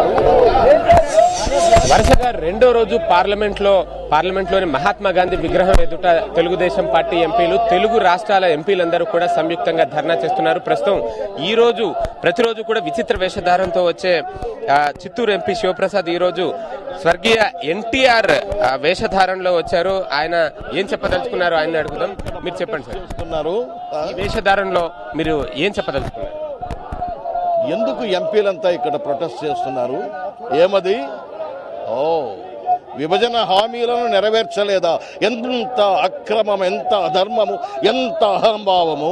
వరుసగా రెండో రోజు పార్లమెంట్ లో పార్లమెంట్ లోని మహాత్మా గాంధీ విగ్రహం ఎదుట తెలుగుదేశం పార్టీ ఎంపీలు తెలుగు రాష్ట్రాల ఎంపీలందరూ కూడా సంయుక్తంగా ధర్నా చేస్తున్నారు ప్రస్తుతం ఈ రోజు ప్రతిరోజు కూడా విచిత్ర వేషధారంతో వచ్చే ఆ, చిత్తూరు ఎంపీ శివప్రసాద్ ఈ రోజు స్వర్గీయ ఎన్టీఆర్ వేషధారంలో వచ్చారు ఆయన ఏం చెప్పదలుచుకున్నారు ఆయన అడుగుదాం మీరు చెప్పండి సార్ చేస్తున్నారు ఆ, ఈ వేషధారంలో మీరు ఏం చెప్పదలుచుకున్నారు ఎందుకు ఎంపీలంతా ఇక్కడ ప్రొటెస్ట్ చేస్తున్నారు ఏమది ఓ విభజన హామీలను నెరవేర్చలేదా ఎంత అక్రమం ఎంత అధర్మము ఎంత అహంభావము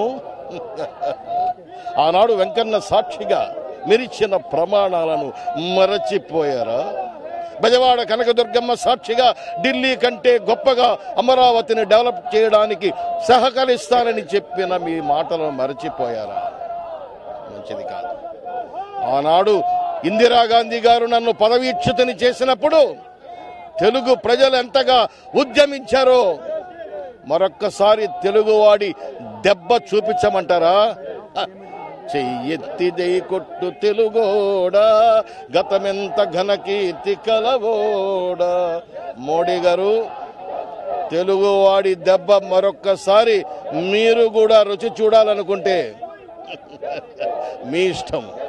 ఆనాడు వెంకన్న సాక్షిగా మెరిచిన ప్రమాణాలను మరచిపోయారా బెజవాడ కనకదుర్గమ్మ సాక్షిగా ఢిల్లీ కంటే గొప్పగా అమరావతిని డెవలప్ చేయడానికి సహకరిస్తానని చెప్పిన మీ మాటలను మరచిపోయారా మంచిది కాదు ఆనాడు ఇందిరాగాంధీ గారు నన్ను పదవీచ్యుతిని చేసినప్పుడు తెలుగు ప్రజలు ఎంతగా ఉద్యమించారో మరొక్కసారి తెలుగువాడి దెబ్బ చూపించమంటారా హ, చెయ్యెత్తి జై కొట్టు తెలుగోడా గతమెంత ఘనకీర్తి కలవోడా మోడీ గారు తెలుగువాడి దెబ్బ మరొక్కసారి మీరు కూడా రుచి చూడాలనుకుంటే మీ ఇష్టం